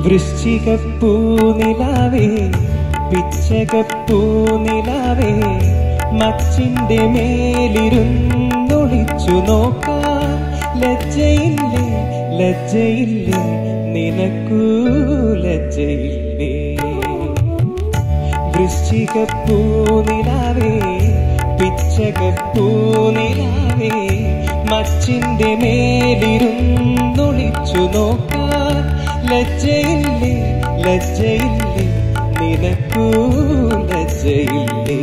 വൃശ്ചികപ്പൂനിലാവേ പിച്ചകപ്പൂനിലാവേ മച്ചിന്റെ മേലിരുന്നൊളിച്ചു നോക്കാൻ ലജ്ജയില്ലേ ലജ്ജയില്ലേ നിനക്കൂ ലജ്ജയില്ലേ വൃശ്ചികപ്പൂനിലാവേ പിച്ചകപ്പൂനിലാവേ മച്ചിന്റെ മേലിരുന്നൊളിച്ചു നോക്കാൻ ലജ്ജയില്ലേ ലജ്ജയില്ലേ നിനക്കൂ ലജ്ജയില്ലേ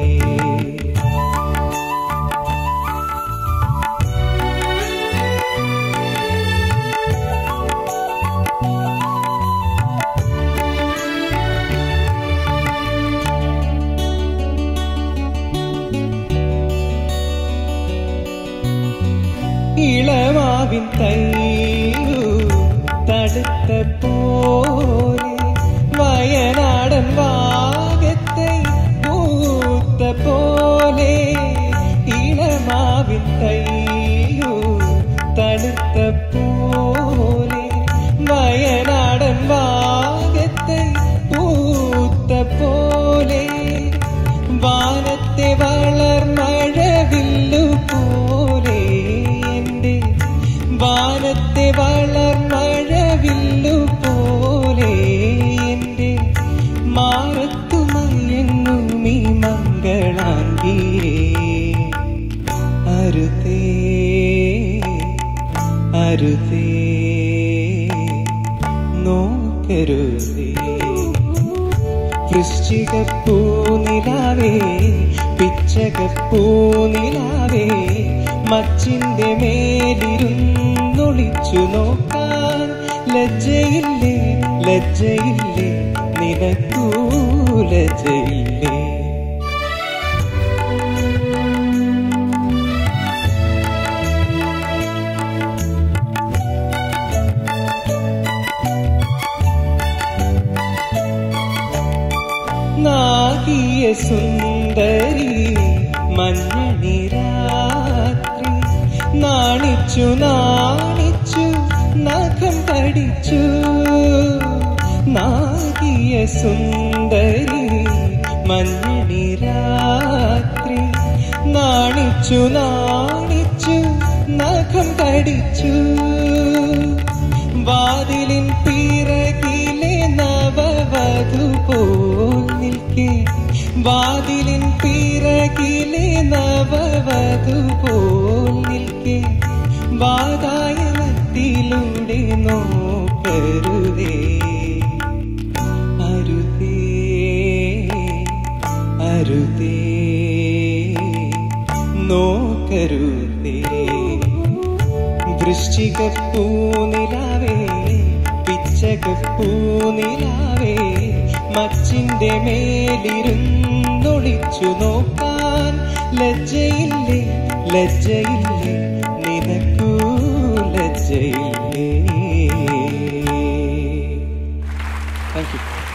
ഇളമാവിൻ തൈയു തടുത്ത പോലെ വയനാടൻ വാഗത്തെ പൂത്ത പോലെ ഇളമാവിൻ തൈയു തടുത്ത പോലെ വയനാടൻ വാഗത്തെ പൂത്ത പോലെ വാനത്തെ വളർമഴവില്ലു പോലെ എൻ്റെ വാനത്തെ വളർമഴവില്ലു പോലെ എൻ്റെ മാറത്തു മയങ്ങുമീ മംഗളാംഗിയേ അരുതേ അരുതേ നോക്കരുതേ വൃശ്ചികപ്പൂനിലാവേ പിച്ചകപ്പൂനിലാവേ മച്ചിന്റെ മേലിരുന്നൊളിച്ചു നോക്കാൻ ലജ്ജയില്ലേ ലജ്ജയില്ലേ നിനക്കൂ ലജ്ജയില്ലേ നാഗിയ സുന്ദരി മഞ്ഞണി രാത്രി നാണിച്ചു നാണിച്ചു നഖം കടിച്ചു നാഗിയ സുന്ദരി മഞ്ഞണി രാത്രി നാണിച്ചു നാണിച്ചു നഖം കടിച്ചു വാതിലിൻ പിറകിലെ നവവധു പോൽ നിൽക്കെ വാതിലിൻ പിറകിലെ നവവധു പോൽ നിൽക്കെ വാതായനത്തിലൂടെ നോക്കരുതേ അരുതേ അരുതേ നോക്കരുതേ വൃശ്ചികപ്പൂനിലാവേ പിച്ചകപ്പൂനിലാവേ മച്ചിന്റെ മേലിരുന്നൊളിച്ചു നോക്കാൻ ലജ്ജയില്ലേ ലജ്ജയില്ലേ നിനക്കൂ ലജ്ജയില്ലേ താങ്ക് യു